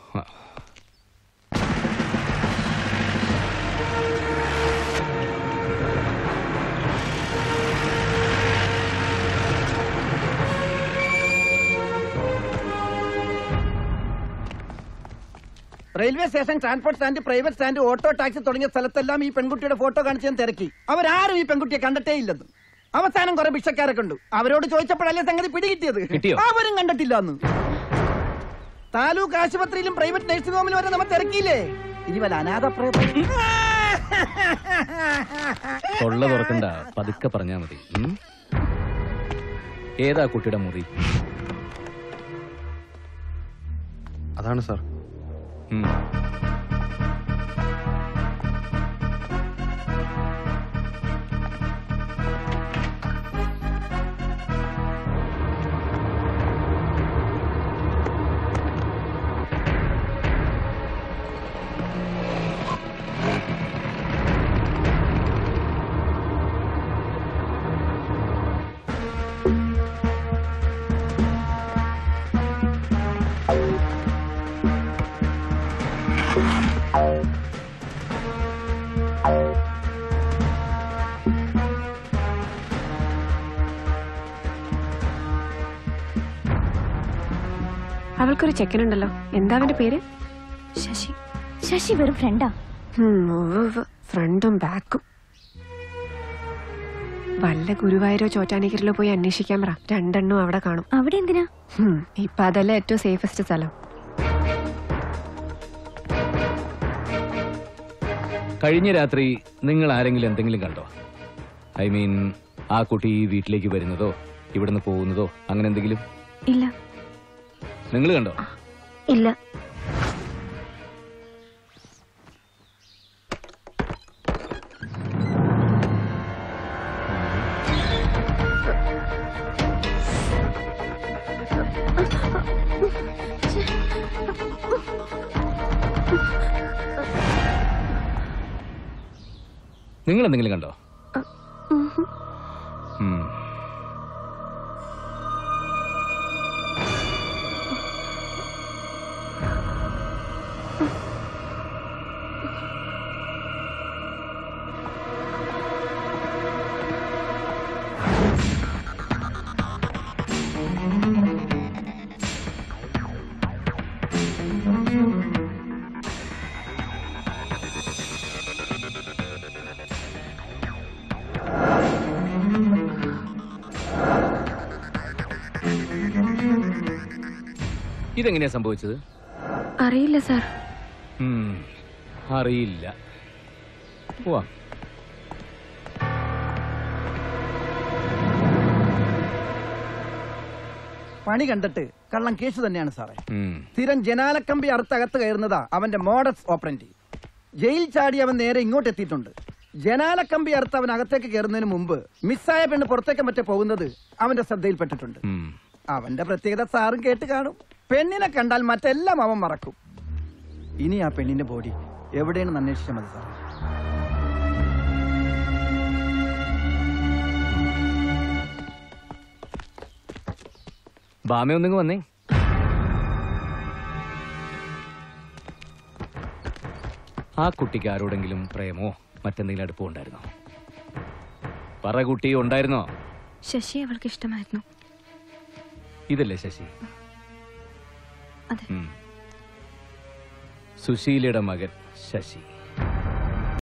Railway station transport stand private stand auto taxi തുടങ്ങിയ സ്ഥലത്തെല്ലാം ഈ പെൺകുട്ടിയുടെ ഫോട്ടോ കാണിച്ച് ഞാൻ തിരക്കി അവരാരും ഈ പെൺകുട്ടിയെ കണ്ടിട്ടേ ഇല്ലെന്ന് അവസാനം കുറെ ഭിക്ഷക്കാരെ കണ്ടു അവരോട് ചോദിച്ചപ്പോഴല്ലേ സംഗതി പിടികിട്ടിയത് കിട്ടിയോ? അവരും കണ്ടിട്ടില്ല അന്ന് താലൂക്ക് ആശുപത്രിയിലും പ്രൈവറ്റ് നഴ്സിംഗ് ഹോമിലും വരെ നമ്മൾ തിരക്കിയില്ലേ ഇനി വല്ല അനാഥ പ്രേതം തൊള്ള തുറക്കണ്ട പതുക്കെ പറഞ്ഞാ മതി ഉം? ഏതാ കുട്ടിയുടെ മുറി അതാണ് സാർ ഉം. അവൾക്കൊരു ചെക്കനുണ്ടല്ലോ എന്താ അവന്റെ പേര് ശശി ശശി വെറും ഫ്രണ്ടാ ഫ്രണ്ടും ബാക്കും വല്ല ഗുരുവായൂരോ ചോറ്റാനിക്കരിലോ പോയി അന്വേഷിക്കാൻ പറ രണ്ടെണ്ണവും അവിടെ കാണും അവിടെ എന്തിനാ ഹും, ഇപ്പൊ അതല്ലേ ഏറ്റവും സേഫസ്റ്റ് സ്ഥലം കഴിഞ്ഞ രാത്രി നിങ്ങൾ ആരെങ്കിലും എന്തെങ്കിലും കണ്ടോ ഐ മീൻ ആ കുട്ടി ഈ വീട്ടിലേക്ക് വരുന്നതോ ഇവിടുന്ന് പോകുന്നതോ അങ്ങനെ എന്തെങ്കിലും ഇല്ല നിങ്ങൾ കണ്ടോ ഇല്ല നിങ്ങൾ എന്തെങ്കിലും കണ്ടോ ഉം. ഇതെങ്ങനെയാ സംഭവിച്ചത് അറിയില്ല സാർ ഉം. അറിയില്ല പോവാം പണി കണ്ടിട്ട് കള്ളം കേസ് തന്നെയാണ് സാറേ ഉം. സ്ഥിരം ജനാലക്കമ്പി അറുത്തകത്ത് കയറുന്നതാ അവന്റെ മോഡസ് ഓപ്പറൻറ്റി ജയിൽ ചാടി അവൻ നേരെ ഇങ്ങോട്ട് എത്തിയിട്ടുണ്ട് ജനാലക്കമ്പി അറുത്ത് അവൻ അകത്തേക്ക് കയറുന്നതിന് മുമ്പ് മിസ്സായ പെണ്ണ് പുറത്തേക്ക് മറ്റേ പോകുന്നത് അവന്റെ ശ്രദ്ധയിൽപ്പെട്ടിട്ടുണ്ട് ഉം. അവന്റെ പ്രത്യേകത സാറും കേട്ട് കാണും പെണ്ണിനെ കണ്ടാൽ മറ്റെല്ലാം അവൻ മറക്കും ഇനി ആ പെണ്ണിന്റെ ബോഡി എവിടെയാണെന്ന് അന്വേഷിച്ചാൽ മതി സാറേ ബാമ ഒന്നിങ്ങ് വന്നേ ആ കുട്ടിക്ക് ആരോടെങ്കിലും പ്രേമോ മറ്റെന്തെങ്കിലും അടുപ്പോ ഉണ്ടായിരുന്നോ പറ കുട്ടി ഉണ്ടായിരുന്നോ ശശി അവൾക്ക് ഇഷ്ടമായിരുന്നു ഇതല്ലേ ശശി അതെ. ഉം. സുശീലയുടെ മകൻ ശശി